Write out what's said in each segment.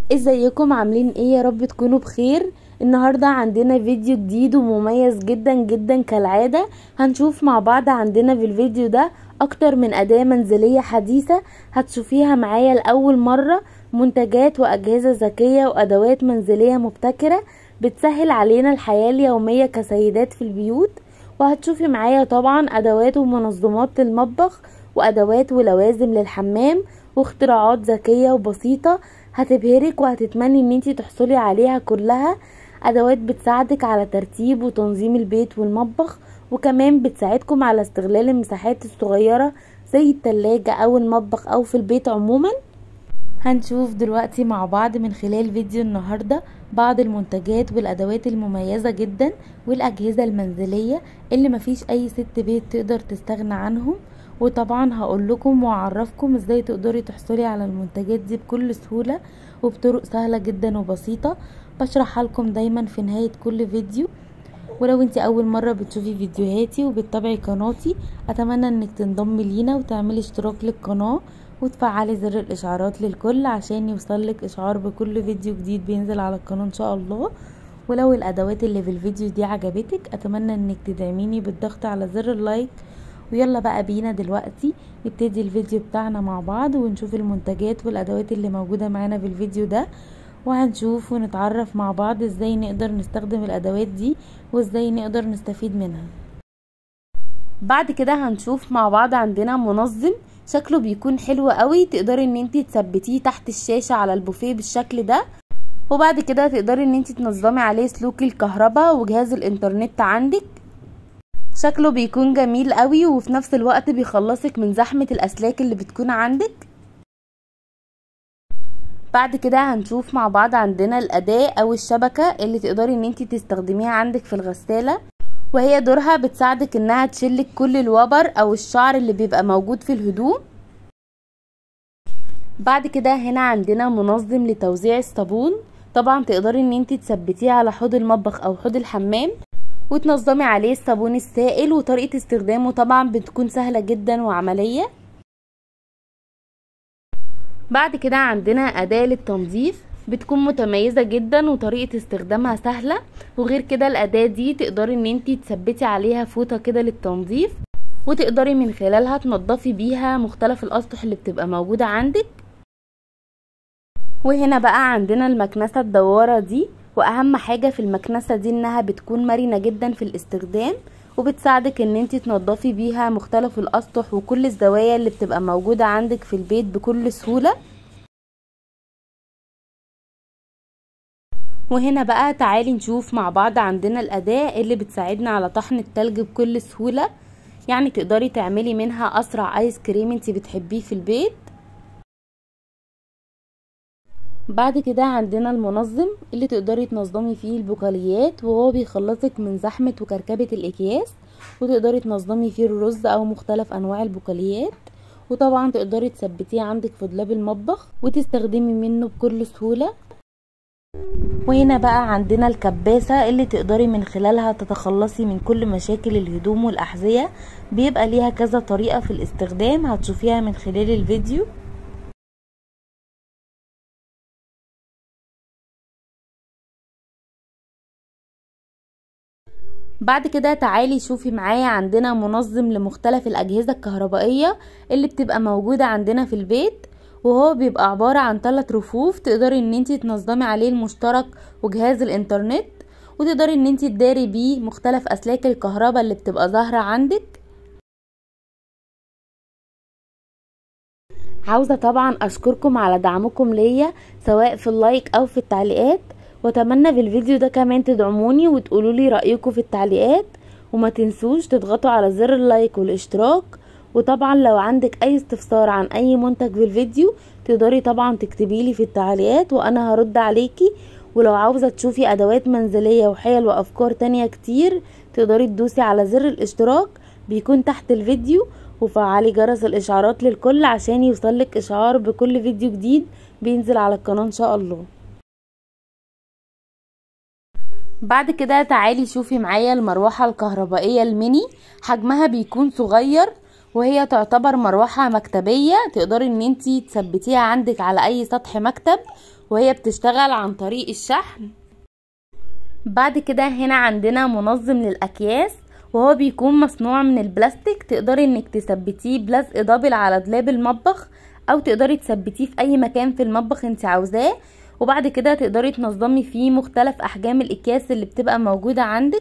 ازيكم عاملين ايه يا رب تكونوا بخير النهاردة عندنا فيديو جديد ومميز جدا جدا كالعادة هنشوف مع بعض عندنا في الفيديو ده اكتر من اداة منزلية حديثة هتشوفيها معايا لأول مرة منتجات واجهزة ذكية وادوات منزلية مبتكرة بتسهل علينا الحياة اليومية كسيدات في البيوت وهتشوفي معايا طبعا ادوات ومنظمات للمطبخ وادوات ولوازم للحمام واختراعات ذكية وبسيطة هتبهرك وهتتمني ان انتي تحصلي عليها كلها ادوات بتساعدك على ترتيب وتنظيم البيت والمطبخ وكمان بتساعدكم على استغلال المساحات الصغيرة زي التلاجة او المطبخ او في البيت عموما هنشوف دلوقتي مع بعض من خلال فيديو النهاردة بعض المنتجات والادوات المميزة جدا والاجهزة المنزلية اللي مفيش اي ست بيت تقدر تستغنى عنهم وطبعا هقول لكم واعرفكم ازاي تقدري تحصلي على المنتجات دي بكل سهولة وبطرق سهلة جدا وبسيطة بشرحها لكم دايما في نهاية كل فيديو ولو انت اول مرة بتشوفي فيديوهاتي وبتتابعي قناتي اتمنى انك تنضمي لينا وتعملي اشتراك للقناة وتفعلي زر الاشعارات للكل عشان يوصلك اشعار بكل فيديو جديد بينزل على القناة ان شاء الله ولو الادوات اللي في الفيديو دي عجبتك اتمنى انك تدعميني بالضغط على زر اللايك ويلا بقى بينا دلوقتي نبتدي الفيديو بتاعنا مع بعض ونشوف المنتجات والادوات اللي موجودة معانا في الفيديو ده وهنشوف ونتعرف مع بعض ازاي نقدر نستخدم الادوات دي وازاي نقدر نستفيد منها بعد كده هنشوف مع بعض عندنا منظم شكله بيكون حلو قوي تقدري ان انتي تثبتيه تحت الشاشة على البوفيه بالشكل ده وبعد كده تقدري ان انتي تنظمي عليه سلوك الكهرباء وجهاز الانترنت عندك شكله بيكون جميل قوي وفي نفس الوقت بيخلصك من زحمة الاسلاك اللي بتكون عندك بعد كده هنشوف مع بعض عندنا الاداة او الشبكة اللي تقدري ان انتي تستخدميها عندك في الغسالة وهي دورها بتساعدك انها تشلك كل الوبر او الشعر اللي بيبقى موجود في الهدوم بعد كده هنا عندنا منظم لتوزيع الصابون طبعا تقدري ان انتي تثبتيه على حوض المطبخ او حوض الحمام وتنظمي عليه الصابون السائل وطريقة استخدامه طبعا بتكون سهلة جدا وعملية بعد كده عندنا أداة للتنظيف بتكون متميزة جدا وطريقة استخدامها سهلة وغير كده الأداة دي تقدري ان انتي تثبتي عليها فوطة كده للتنظيف وتقدري من خلالها تنضفي بيها مختلف الأسطح اللي بتبقى موجودة عندك وهنا بقى عندنا المكنسة الدوارة دي واهم حاجة في المكنسة دي انها بتكون مرنة جدا في الاستخدام وبتساعدك ان انتي تنضفي بيها مختلف الاسطح وكل الزوايا اللي بتبقى موجودة عندك في البيت بكل سهولة وهنا بقى تعالي نشوف مع بعض عندنا الاداة اللي بتساعدنا على طحن التلج بكل سهولة يعني تقدري تعملي منها اسرع ايس كريم انتي بتحبيه في البيت بعد كده عندنا المنظم اللي تقدري تنظمي فيه البقاليات وهو بيخلصك من زحمة وكركبة الاكياس وتقدري تنظمي فيه الرز او مختلف انواع البقاليات وطبعا تقدري تثبتيه عندك في دولاب المطبخ وتستخدمي منه بكل سهولة وهنا بقى عندنا الكباسة اللي تقدري من خلالها تتخلصي من كل مشاكل الهدوم والأحذية بيبقى ليها كذا طريقة في الاستخدام هتشوفيها من خلال الفيديو بعد كده تعالي شوفي معايا عندنا منظم لمختلف الأجهزة الكهربائية اللي بتبقى موجودة عندنا في البيت وهو بيبقى عبارة عن ثلاث رفوف تقدري ان انتي تنظمي عليه المشترك وجهاز الانترنت وتقدري ان انتي تداري بيه مختلف اسلاك الكهرباء اللي بتبقى ظاهرة عندك عاوزة طبعا اشكركم على دعمكم ليا سواء في اللايك او في التعليقات واتمنى في الفيديو ده كمان تدعموني وتقولوا لي رأيكم في التعليقات وما تنسوش تضغطوا على زر اللايك والاشتراك وطبعا لو عندك اي استفسار عن اي منتج في الفيديو تقدري طبعا تكتبي لي في التعليقات وانا هرد عليكي ولو عاوزة تشوفي ادوات منزلية وحيل وافكار تانية كتير تقدري تدوسي على زر الاشتراك بيكون تحت الفيديو وفعلي جرس الاشعارات للكل عشان يوصلك اشعار بكل فيديو جديد بينزل على القناة ان شاء الله بعد كده تعالي شوفي معايا المروحة الكهربائية الميني حجمها بيكون صغير وهي تعتبر مروحة مكتبية تقدري ان انتي تثبتيها عندك على اي سطح مكتب وهي بتشتغل عن طريق الشحن بعد كده هنا عندنا منظم للاكياس وهو بيكون مصنوع من البلاستيك تقدري انك تثبتيه بلزق دبل على دولاب المطبخ او تقدري تثبتيه في اي مكان في المطبخ انت عاوزاه وبعد كده تقدري تنظمي فيه مختلف احجام الاكياس اللي بتبقى موجودة عندك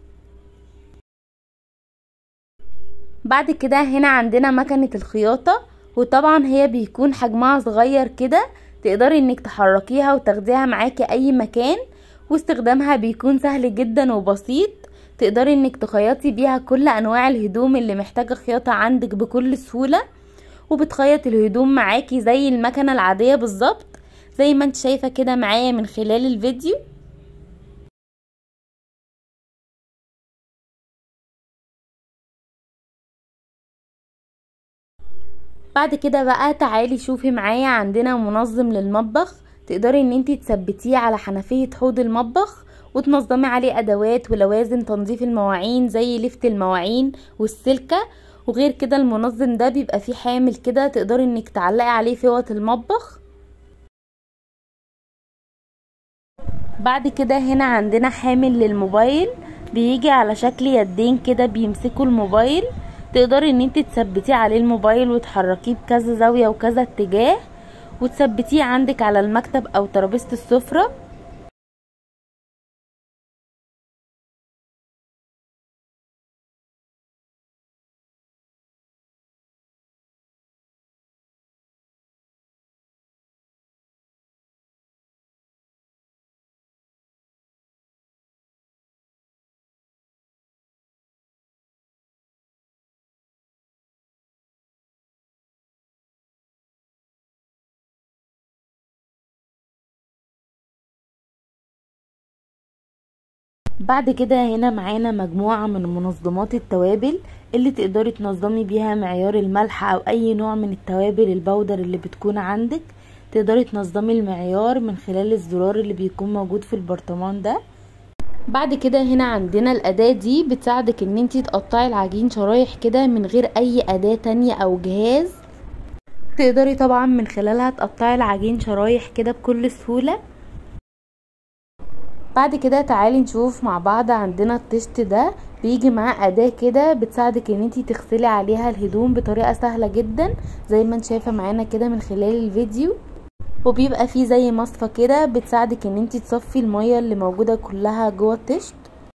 بعد كده هنا عندنا مكنة الخياطة وطبعا هي بيكون حجمها صغير كده تقدري انك تحركيها وتاخديها معاكي اي مكان واستخدامها بيكون سهل جدا وبسيط تقدري انك تخيطي بيها كل انواع الهدوم اللي محتاجة خياطة عندك بكل سهولة وبتخيط الهدوم معاكي زي المكنة العادية بالظبط زي ما انت شايفة كده معايا من خلال الفيديو بعد كده بقى تعالي شوفي معايا عندنا منظم للمطبخ تقدري ان انتي تثبتيه على حنفية حوض المطبخ وتنظمي عليه ادوات ولوازم تنظيف المواعين زي لفت المواعين والسلكة وغير كده المنظم ده بيبقى فيه حامل كده تقدري انك تعلقي عليه فوط المطبخ بعد كده هنا عندنا حامل للموبايل بيجي على شكل يدين كده بيمسكوا الموبايل تقدري ان انت تثبتيه عليه الموبايل وتحركيه بكذا زاوية وكذا اتجاه وتثبتيه عندك على المكتب او ترابيزة السفرة بعد كده هنا معانا مجموعة من منظمات التوابل اللي تقدري تنظمي بيها معيار الملح او اي نوع من التوابل البودر اللي بتكون عندك تقدري تنظمي المعيار من خلال الزرار اللي بيكون موجود في البرطمان ده بعد كده هنا عندنا الاداة دي بتساعدك ان انتي تقطعي العجين شرايح كده من غير اي اداة تانية او جهاز تقدري طبعا من خلالها تقطعي العجين شرايح كده بكل سهولة بعد كده تعالي نشوف مع بعض عندنا الطشت ده بيجي معاه اداة كده بتساعدك ان انتي تغسلي عليها الهدوم بطريقة سهلة جدا زي ما انت شايفة معانا كده من خلال الفيديو وبيبقى فيه زي مصفى كده بتساعدك ان انتي تصفي المية اللي موجودة كلها جوه الطشت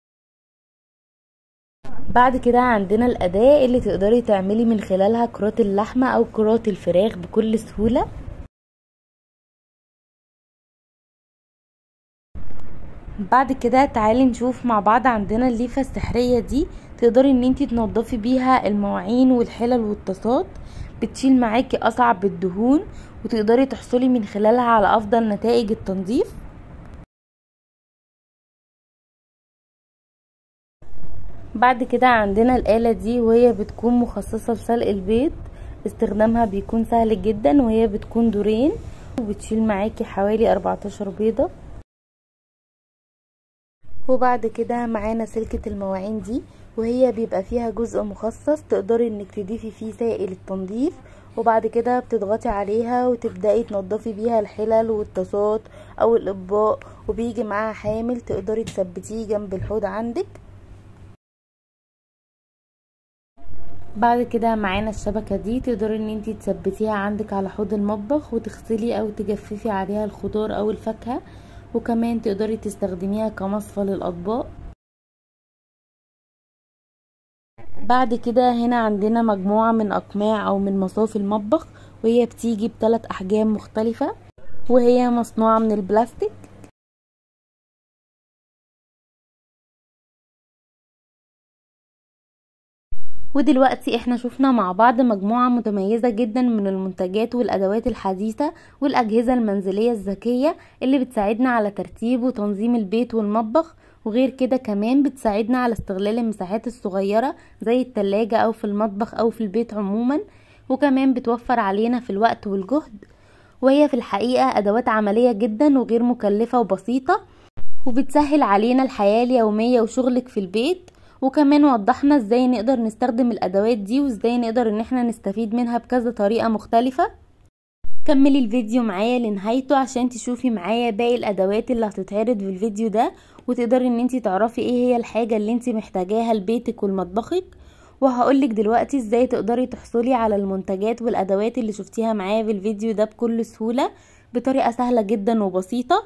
بعد كده عندنا الاداة اللي تقدري تعملي من خلالها كرات اللحمة او كرات الفراخ بكل سهولة بعد كده تعالي نشوف مع بعض عندنا الليفة السحرية دي تقدري ان انتي تنضفي بيها المواعين والحلل والطاسات بتشيل معاكي اصعب الدهون وتقدري تحصلي من خلالها على افضل نتائج التنظيف بعد كده عندنا الآلة دي وهي بتكون مخصصة لسلق البيض استخدامها بيكون سهل جدا وهي بتكون دورين وبتشيل معاكي حوالي 14 بيضة وبعد كده معانا سلكة المواعين دي وهي بيبقى فيها جزء مخصص تقدري انك تضيفي فيه سائل التنظيف وبعد كده بتضغطي عليها وتبدأي تنضفي بيها الحلل والطاسات او الاطباق وبيجي معاها حامل تقدري تثبتيه جنب الحوض عندك بعد كده معانا الشبكة دي تقدري ان انتي تثبتيها عندك على حوض المطبخ وتغسلي او تجففي عليها الخضار او الفاكهة وكمان تقدري تستخدميها كمصفى للأطباق بعد كده هنا عندنا مجموعة من أقماع أو من مصافي المطبخ وهي بتيجي بثلاث أحجام مختلفة وهي مصنوعة من البلاستيك ودلوقتي احنا شفنا مع بعض مجموعة متميزة جدا من المنتجات والادوات الحديثة والاجهزة المنزلية الذكية اللي بتساعدنا على ترتيب وتنظيم البيت والمطبخ وغير كده كمان بتساعدنا على استغلال المساحات الصغيرة زي التلاجة او في المطبخ او في البيت عموما وكمان بتوفر علينا في الوقت والجهد وهي في الحقيقة ادوات عملية جدا وغير مكلفة وبسيطة وبتسهل علينا الحياة اليومية وشغلك في البيت وكمان وضحنا ازاي نقدر نستخدم الادوات دي وازاي نقدر ان احنا نستفيد منها بكذا طريقة مختلفة كملي الفيديو معايا لنهايته عشان تشوفي معايا باقي الادوات اللي هتتعرض في الفيديو ده وتقدري ان انتي تعرفي ايه هي الحاجة اللي انتي محتاجاها لبيتك ولمطبخك وهقولك دلوقتي ازاي تقدري تحصلي على المنتجات والادوات اللي شفتيها معايا في الفيديو ده بكل سهولة بطريقة سهلة جدا وبسيطة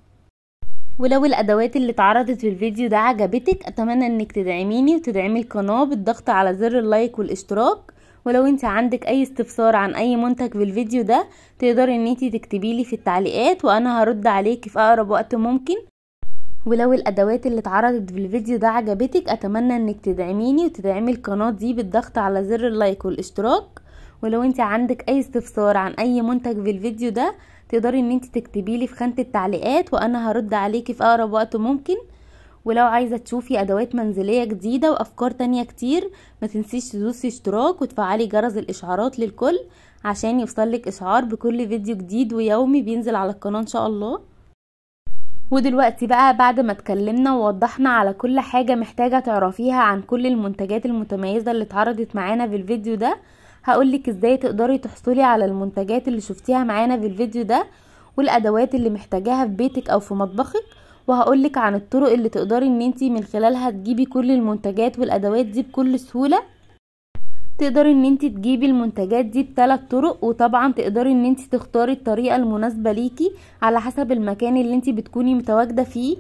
ولو الادوات اللي اتعرضت في الفيديو ده عجبتك اتمنى انك تدعميني وتدعمي القناة بالضغط على زر اللايك والاشتراك ولو انت عندك اي استفسار عن اي منتج في الفيديو ده تقدري ان انت تكتبي لي في التعليقات وانا هرد عليكي في اقرب وقت ممكن ولو الادوات اللي اتعرضت في الفيديو ده عجبتك اتمنى انك تدعميني وتدعمي القناة دي بالضغط على زر اللايك والاشتراك ولو انت عندك اي استفسار عن اي منتج في الفيديو ده تقدري ان انت تكتبي لي في خانة التعليقات وانا هرد عليكي في اقرب وقت ممكن ولو عايزة تشوفي ادوات منزلية جديدة وافكار تانية كتير ما تنسيش تدوسي اشتراك وتفعلي جرس الاشعارات للكل عشان يوصلك اشعار بكل فيديو جديد ويومي بينزل على القناة ان شاء الله ودلوقتي بقى بعد ما اتكلمنا ووضحنا على كل حاجة محتاجة تعرفيها عن كل المنتجات المتميزة اللي اتعرضت معانا في الفيديو ده هقولك ازاي تقدري تحصلي على المنتجات اللي شفتيها معانا في الفيديو ده والادوات اللي محتاجاها في بيتك او في مطبخك وهقولك عن الطرق اللي تقدري ان انتي من خلالها تجيبي كل المنتجات والادوات دي بكل سهولة تقدري ان انتي تجيبي المنتجات دي بثلاث طرق وطبعا تقدري ان انتي تختاري الطريقة المناسبة ليكي على حسب المكان اللي انتي بتكوني متواجدة فيه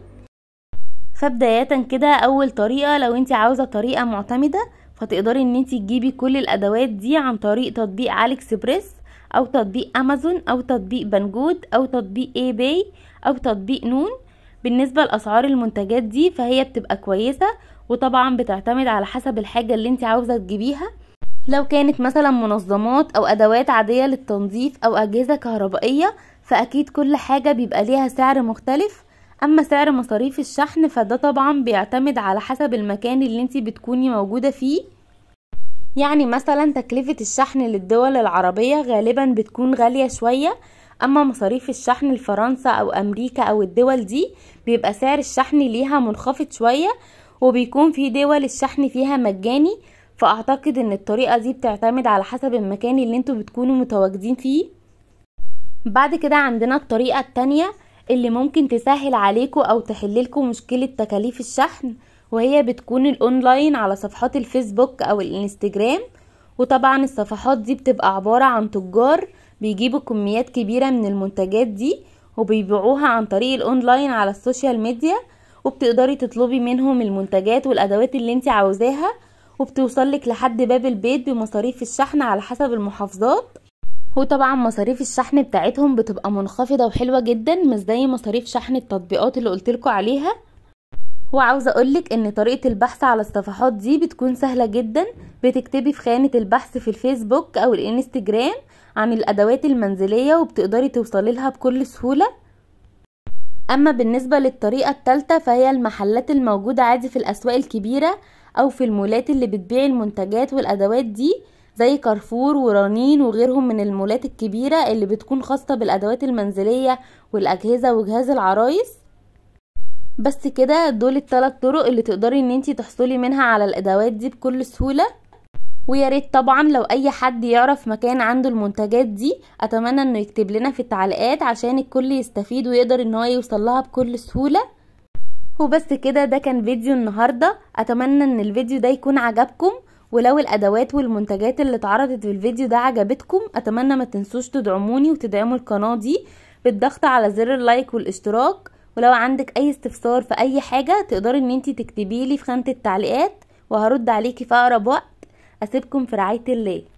فبداية كده اول طريقة لو انتي عاوزة طريقة معتمدة فتقدري ان انتي تجيبي كل الادوات دي عن طريق تطبيق علي اكسبريس او تطبيق امازون او تطبيق بنجود او تطبيق اي باي او تطبيق نون بالنسبة لأسعار المنتجات دي فهي بتبقى كويسة وطبعا بتعتمد على حسب الحاجة اللي انت عاوزة تجيبيها لو كانت مثلا منظمات او ادوات عادية للتنظيف او اجهزة كهربائية فاكيد كل حاجة بيبقى ليها سعر مختلف اما سعر مصاريف الشحن فده طبعا بيعتمد على حسب المكان اللي انت بتكوني موجودة فيه يعني مثلا تكلفة الشحن للدول العربية غالبا بتكون غالية شوية اما مصاريف الشحن لفرنسا او امريكا او الدول دي بيبقى سعر الشحن ليها منخفض شوية وبيكون في دول الشحن فيها مجاني فاعتقد ان الطريقة دي بتعتمد على حسب المكان اللي انتوا بتكونوا متواجدين فيه بعد كده عندنا الطريقة التانية اللي ممكن تسهل عليكم او تحللكم مشكلة تكاليف الشحن وهي بتكون الاونلاين على صفحات الفيسبوك او الانستجرام وطبعا الصفحات دي بتبقى عبارة عن تجار بيجيبوا كميات كبيرة من المنتجات دي وبيبيعوها عن طريق الاونلاين على السوشيال ميديا وبتقدري تطلبي منهم المنتجات والادوات اللي انت عاوزاها وبتوصلك لحد باب البيت بمصاريف الشحن على حسب المحافظات وطبعا مصاريف الشحن بتاعتهم بتبقى منخفضة وحلوة جدا مش زي مصاريف شحن التطبيقات اللي قلتلكوا عليها وعاوزة اقولك ان طريقة البحث على الصفحات دي بتكون سهلة جدا بتكتبي في خانة البحث في الفيسبوك او الانستجرام عن الادوات المنزلية وبتقدري توصلي لها بكل سهولة اما بالنسبة للطريقة التالتة فهي المحلات الموجودة عادي في الاسواق الكبيرة او في المولات اللي بتبيع المنتجات والادوات دي زي كارفور ورنين وغيرهم من المولات الكبيرة اللي بتكون خاصة بالادوات المنزلية والاجهزة وجهاز العرايس بس كده دول الثلاث طرق اللي تقدري ان انتي تحصلي منها على الادوات دي بكل سهولة ويا ريت طبعا لو اي حد يعرف مكان عنده المنتجات دي اتمنى انه يكتب لنا في التعليقات عشان الكل يستفيد ويقدر ان هو يوصل لها بكل سهولة وبس كده ده كان فيديو النهاردة اتمنى ان الفيديو ده يكون عجبكم ولو الادوات والمنتجات اللي اتعرضت في الفيديو ده عجبتكم اتمنى ما تنسوش تدعموني وتدعموا القناة دي بالضغط على زر اللايك والاشتراك ولو عندك اي استفسار في اي حاجة تقدري ان انتي تكتبيلي في خانة التعليقات وهرد عليكي في اقرب وقت اسيبكم في رعاية الله